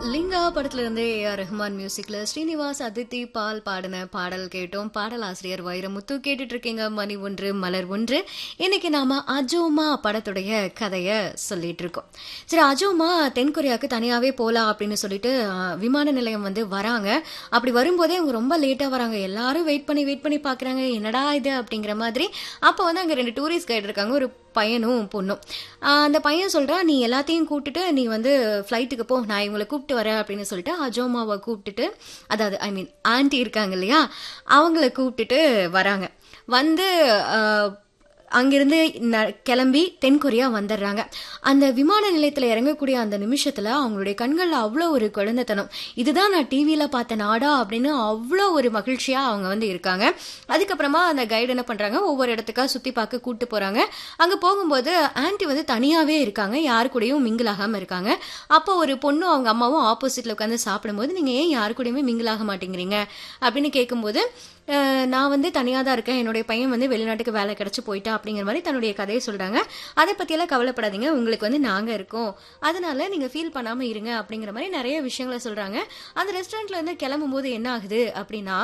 லிங்கா படத்துல இருந்து A R Rahman மியூசிக்ல ஸ்ரீனிவாஸ் அதித்தி பால் பாடின பாடல் கேட்டோம் பாடலாசிரியர் வைரமுத்து கேட்டுட்டு இருக்கீங்க மணி ஒன்று மலர் ஒன்று இன்னைக்கு நாம அஜோமா படத்துடைய கதைய சொல்லிட்டு இருக்கோம் சரி அஜோமா தென்கொரியாவுக்கு தனியாவே போலாம் அப்படின்னு சொல்லிட்டு அஹ், விமான நிலையம் வந்து வராங்க அப்படி வரும்போதே அவங்க ரொம்ப லேட்டா வராங்க எல்லாரும் வெயிட் பண்ணி வெயிட் பண்ணி பாக்குறாங்க என்னடா இது அப்படிங்கிற மாதிரி அப்ப வந்து அங்க ரெண்டு டூரிஸ்ட் கைடு இருக்காங்க ஒரு பையனும் பொண்ணும் ஆஹ் அந்த பையன் சொல்றான் நீ எல்லாத்தையும் கூப்பிட்டுட்டு நீ வந்து ஃப்ளைட்டுக்கு போ நான் இவங்களை கூப்பிட்டு வரேன் அப்படின்னு சொல்லிட்டு அஜோமாவை கூப்பிட்டுட்டு அதாவது ஐ மீன் ஆன்ட்டி இருக்காங்க இல்லையா அவங்கள கூப்பிட்டுட்டு வராங்க வந்து ஆஹ், அங்கிருந்து ந- கிளம்பி தென்கொரியா வந்துடுறாங்க அந்த விமான நிலையத்துல இறங்கக்கூடிய அந்த நிமிஷத்துல அவங்களுடைய கண்கள்ல அவ்வளோ ஒரு குழந்தைத்தனம் இதுதான் நான் டிவியில பார்த்த நாடா அப்படின்னு அவ்வளோ ஒரு மகிழ்ச்சியா அவங்க வந்து இருக்காங்க அதுக்கப்புறமா அந்த கைடு என்ன பண்றாங்க ஒவ்வொரு இடத்துக்கா சுத்தி பார்க்க கூட்டு போறாங்க அங்க போகும்போது ஆன்ட்டி வந்து தனியாவே இருக்காங்க யாரு கூடயும் மிங்கிள் ஆகாம இருக்காங்க அப்போ ஒரு பொண்ணும் அவங்க அம்மாவும் ஆப்போசிட்ல உட்காந்து சாப்பிடும்போது நீங்க ஏன் யாரு கூடயுமே மிங்கிள் ஆக மாட்டேங்கிறீங்க அப்படின்னு கேட்கும்போது அஹ், நான் வந்து தனியாக தான் இருக்கேன் என்னுடைய பையன் வந்து வெளிநாட்டுக்கு வேலை கிடைச்சு போயிட்டா அப்படிங்கிற மாதிரி தன்னுடைய கதையை சொல்றாங்க அதை பற்றியெல்லாம் கவலைப்படாதீங்க உங்களுக்கு வந்து நாங்கள் இருக்கோம் அதனால நீங்கள் ஃபீல் பண்ணாமல் இருங்க அப்படிங்கிற மாதிரி நிறைய விஷயங்களை சொல்கிறாங்க அந்த ரெஸ்டாரண்ட்ல இருந்து கிளம்பும் போது என்ன ஆகுது அப்படின்னா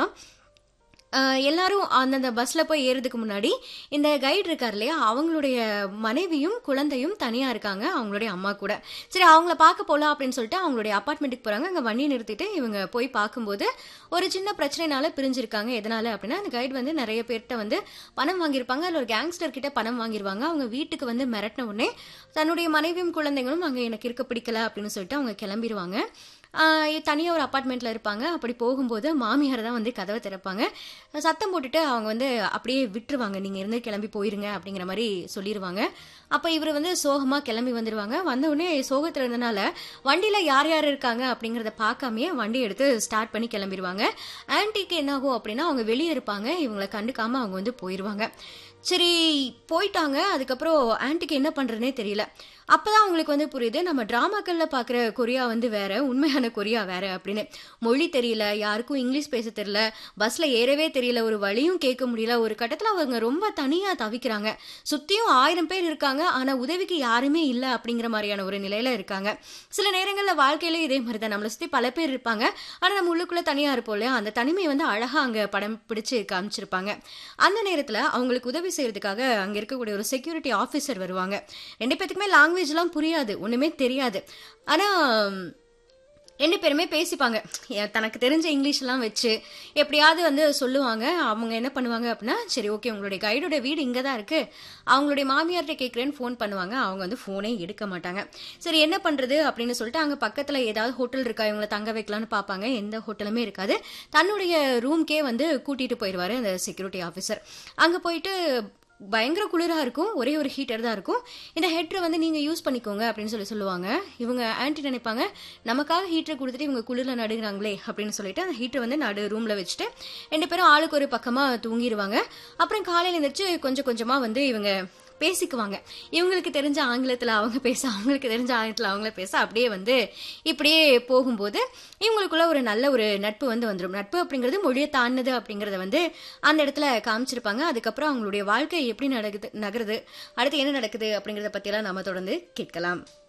ஆஹ் எல்லாரும் அந்தந்த பஸ்ல போய் ஏறதுக்கு முன்னாடி இந்த கைடு இருக்கார் இல்லையா அவங்களுடைய மனைவியும் குழந்தையும் தனியா இருக்காங்க அவங்களுடைய அம்மா கூட சரி அவங்கள பார்க்க போலாம் அப்படின்னு சொல்லிட்டு அவங்களுடைய அப்பார்ட்மெண்ட்டுக்கு போறாங்க அங்க வண்டியை நிறுத்திட்டு இவங்க போய் பார்க்கும்போது ஒரு சின்ன பிரச்சனைனால பிரிஞ்சிருக்காங்க எதனால அப்படின்னா அந்த கைடு வந்து நிறைய பேர்கிட்ட வந்து பணம் வாங்கியிருப்பாங்க அதுல ஒரு கேங்ஸ்டர் கிட்ட பணம் வாங்கிருவாங்க அவங்க வீட்டுக்கு வந்து மிரட்டின உடனே தன்னுடைய மனைவியும் குழந்தைங்களும் அங்க எனக்கு இருக்க பிடிக்கல அப்படின்னு சொல்லிட்டு அவங்க கிளம்பிடுவாங்க தனியாக ஒரு அப்பார்ட்மெண்ட்ல இருப்பாங்க அப்படி போகும்போது மாமியார் தான் வந்து கதவை திறப்பாங்க சத்தம் போட்டுட்டு அவங்க வந்து அப்படியே விட்டுருவாங்க நீங்க இருந்து கிளம்பி போயிருங்க அப்படிங்கிற மாதிரி சொல்லிடுவாங்க அப்ப இவர் வந்து சோகமா கிளம்பி வந்துருவாங்க வந்த உடனே சோகத்துல இருந்தனால வண்டியில யார் யார் இருக்காங்க அப்படிங்கறத பார்க்காமயே வண்டி எடுத்து ஸ்டார்ட் பண்ணி கிளம்பிடுவாங்க ஆன்ட்டிக்கு என்ன ஆகும் அப்படின்னா அவங்க வெளியே இருப்பாங்க இவங்களை கண்டுக்காம அவங்க வந்து போயிருவாங்க சரி போயிட்டாங்க அதுக்கப்புறம் ஆன்ட்டிக்கு என்ன பண்றதுனே தெரியல அப்பதான் அவங்களுக்கு வந்து புரியுது நம்ம டிராமாக்கள்ல பாக்குற கொரியா வந்து வேற உண்மையான கொரியா வேற அப்படின்னு மொழி தெரியல யாருக்கும் இங்கிலீஷ் பேச தெரியல பஸ்ல ஏறவே தெரியல ஒரு வழியும் கேட்க முடியல ஒரு கட்டத்துல அவங்க ரொம்ப தனியா தவிக்கிறாங்க சுத்தியும் ஆயிரம் பேர் இருக்காங்க ஆனா உதவிக்கு யாருமே இல்ல அப்படிங்கிற மாதிரியான ஒரு நிலையில இருக்காங்க சில நேரங்கள்ல வாழ்க்கையில இதே மாதிரி தான் நம்மளை சுத்தி பல பேர் இருப்பாங்க ஆனா நம்ம உள்ளுக்குள்ள தனியா இருப்போம் இல்லையா அந்த தனிமை வந்து அழகா அங்க படம் பிடிச்சு காமிச்சிருப்பாங்க அந்த நேரத்துல அவங்களுக்கு உதவி செய்யறதுக்காக அங்க இருக்கக்கூடிய ஒரு செக்யூரிட்டி ஆபீசர் வருவாங்க ரெண்டு பேத்துக்குமே லாங்குவேஜ்லாம் புரியாது ஒண்ணுமே தெரியாது ஆனா ரெண்டு பேருமே பேசிப்பாங்க எ- தனக்கு தெரிஞ்ச இங்கிலீஷ் எல்லாம் வச்சு எப்படியாவது வந்து சொல்லுவாங்க அவங்க என்ன பண்ணுவாங்க அப்படின்னா சரி ஓகே உங்களுடைய கைடோட வீடு இங்கே தான் இருக்கு அவங்களுடைய மாமியார்கிட்ட கேட்குறேன்னு ஃபோன் பண்ணுவாங்க அவங்க வந்து ஃபோனே எடுக்க மாட்டாங்க சரி என்ன பண்றது அப்படின்னு சொல்லிட்டு அங்கே பக்கத்தில் ஏதாவது ஹோட்டல் இருக்கா இவங்களை தங்க வைக்கலாம்னு பார்ப்பாங்க எந்த ஹோட்டலுமே இருக்காது தன்னுடைய ரூம்க்கே வந்து கூட்டிட்டு போயிடுவாரு அந்த செக்யூரிட்டி ஆஃபீஸர் அங்கே போயிட்டு பயங்கர குளிரா இருக்கும் ஒரே ஒரு ஹீட்டர் தான் இருக்கும் இந்த ஹெட்டரை வந்து நீங்க யூஸ் பண்ணிக்கோங்க அப்படின்னு சொல்லி சொல்லுவாங்க இவங்க ஆன்டி நினைப்பாங்க நமக்காக ஹீட்டர் கொடுத்துட்டு இவங்க குளிர்ல நடுங்கிறாங்களே அப்படின்னு சொல்லிட்டு அந்த ஹீட்டர் வந்து நடு ரூம்ல வச்சுட்டு ரெண்டு பேரும் ஆளுக்கு ஒரு பக்கமா தூங்கிடுவாங்க அப்புறம் காலையில எழுந்திரிச்சு கொஞ்சம் கொஞ்சமா வந்து இவங்க பேசிக்குவாங்க இவங்களுக்கு தெரிஞ்ச ஆங்கிலத்துல அவங்க பேச அவங்களுக்கு தெரிஞ்ச ஆங்கிலத்துல அவங்கள பேச அப்படியே வந்து இப்படியே போகும்போது இவங்களுக்குள்ள ஒரு நல்ல ஒரு நட்பு வந்து வந்துடும் நட்பு அப்படிங்கிறது மொழியை தாண்டினது அப்படிங்கறத வந்து அந்த இடத்துல காமிச்சிருப்பாங்க அதுக்கப்புறம் அவங்களுடைய வாழ்க்கை எப்படி நடக்குது நகருது அடுத்து என்ன நடக்குது அப்படிங்கறத பத்தியெல்லாம் நாம தொடர்ந்து கேட்கலாம்